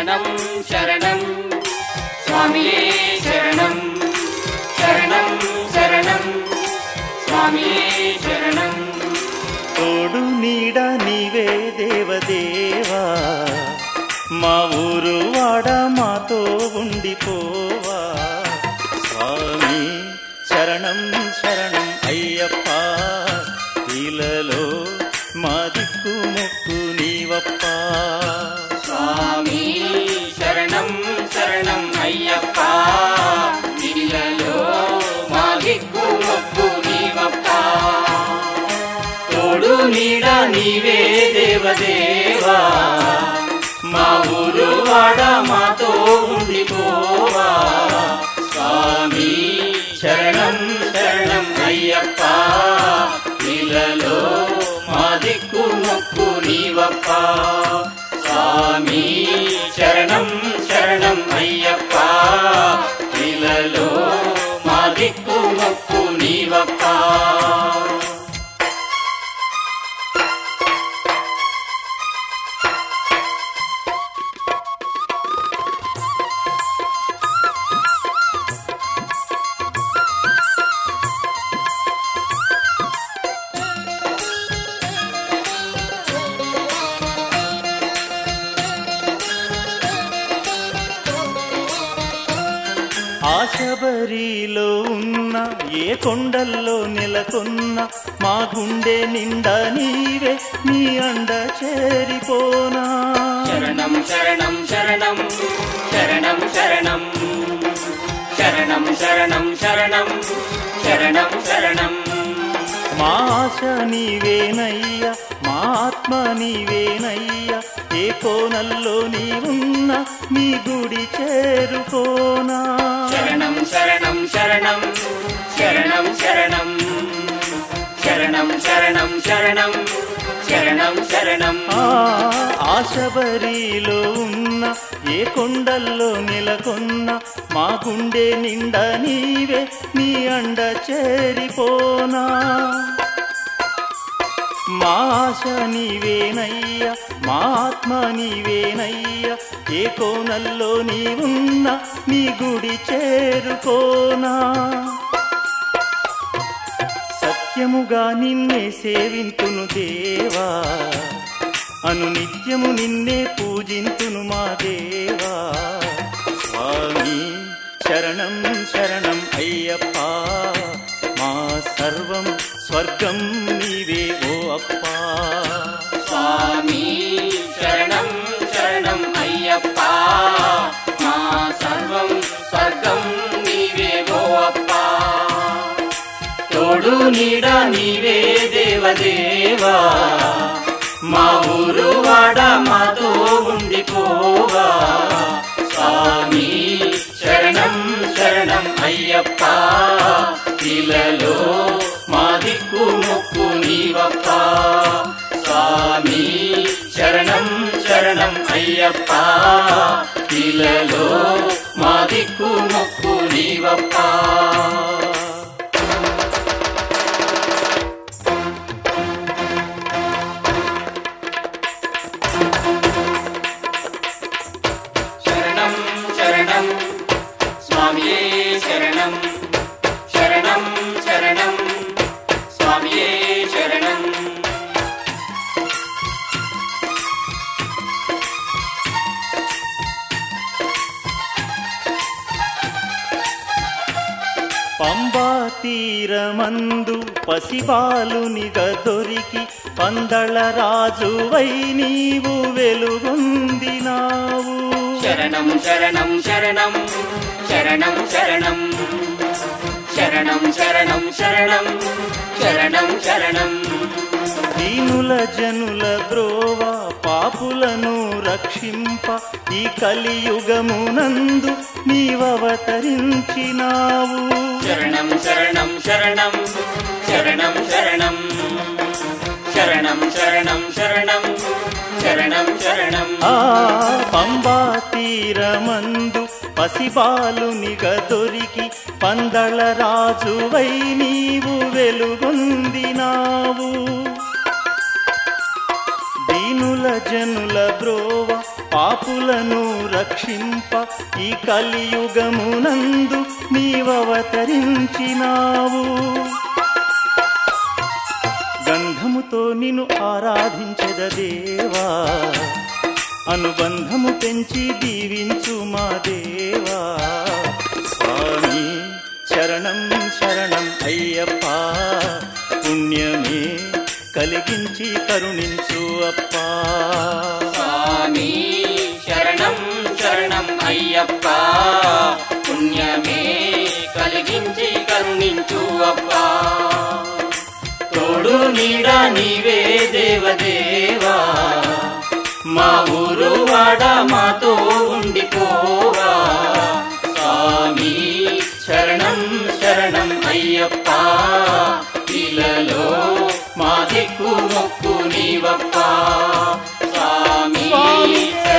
శరణం శరణం స్వామియే శరణం శరణం శరణం స్వామియే శరణం తోడు నీడ నీవే దేవదేవా మా ఊరు వాడ మాతో ఉండిపోవా స్వామి శరణం శరణం అయ్యప్ప ఇలలో మా దిక్కు మొక్కు నీవప్ప స్వామి శరణం శరణం అయ్యప్ప ఇళ్ళలో మా దిక్కు మొక్కు నీవప్ప తోడు నీడ నీవే దేవదేవా మా ఊరు వాడ మాతో ఉండిపోవా స్వామి శరణం శరణం అయ్యప్ప ఇళ్ళలో మా దిక్కు మొక్కు నీవప్ప స్వామి శరణం శరణం అయ్యప్ప ఇళ్ళలో మా దిక్కు మొక్కు నీవప్ప ఆ శబరిలో ఉన్న ఏ కొండల్లో నెలకొన్న మా గుండె నిండా నీవే నీ అండ చేరిపోనా శరణం శరణం శరణం శరణం శరణం శరణం శరణం శరణం శరణం శరణం మా ఆశ నీవేనయ్యా మా ఆత్మ నీవేనయ్యా ఏ కోనల్లో నీవున్న నీ గుడి చేరుకోనా శరణం శరణం శరణం శరణం శరణం శరణం శరణం శరణం శరణం శరణం ఆ ఆశబరిలో ఉన్న ఏ కొండల్లో నెలకొన్న మా గుండె నిండా నీవే నీ అండ చేరిపోనా మా ఆశ నీవేనయ్యా మా ఆత్మ నీవేనయ్యా ఏ కోనల్లో నీవున్న నీ గుడి చేరుకోనా సత్యముగా నిన్నే సేవింతును దేవా అను నిత్యము నిన్నే పూజింతును మా దేవా స్వామి శరణం శరణం అయ్యప్ప మా సర్వం స్వర్గం నీవే ఓ అప్ప స్వామి శరణం శరణం అయ్యప్ప మా సర్వం స్వర్గం నీవేవో అప్ప తోడు నీడ నీవే దేవదేవా మా ఊరు వాడ మాతో ఉండిపోవా స్వామి శరణం శరణం అయ్యప్ప ఇలలో మా దిక్కు మొక్కు నీవప్ప స్వామి శరణం శరణం అయ్యప్ప ఇలలో మా దిక్కు మొక్కు నీవప్ప శరణం శరణం స్వామియే శరణం శరణం శరణం స్వామియే శరణం పంబా తీరమందు పసిబాలునిగా దొరికి పందళ రాజువై నీవు వెలుగొందినావు శరణం శరణం శరణం శరణం శరణం శరణం శరణం శరణం శరణం శరణం దీనుల జనుల ద్రోవ పాపులను రక్షింప ఈ కలియుగమునందు నీవవతరించినావు శరణం శరణం శరణం శరణం శరణం శరణం శరణం శరణం శరణం శరణం ఆ పంబా తీరమందు పసిబాలునిగా దొరికి పందళ రాజువై నీవు వెలుగొందినావు దీనుల జనుల బ్రోవ పాపులను రక్షింప ఈ కలియుగమునందు నీవవతరించినావు గంధముతో నిన్ను ఆరాధించెద దేవా అనుబంధము పెంచి దీవించు మా దేవా స్వామి శరణం శరణం అయ్యప్ప పుణ్యమే కలిగించి కరుణించు అప్పా స్వామి శరణం శరణం అయ్యప్ప పుణ్యమే కలిగించి కరుణించు అప్పా తోడు నీడ నీవే దేవదేవా మా ఊరు వాడ మాతో ఉండిపోవా స్వామి శరణం శరణం అయ్యప్ప ఇలలో మా దిక్కు మొక్కు నీవప్ప స్వామి స్వామి శరణం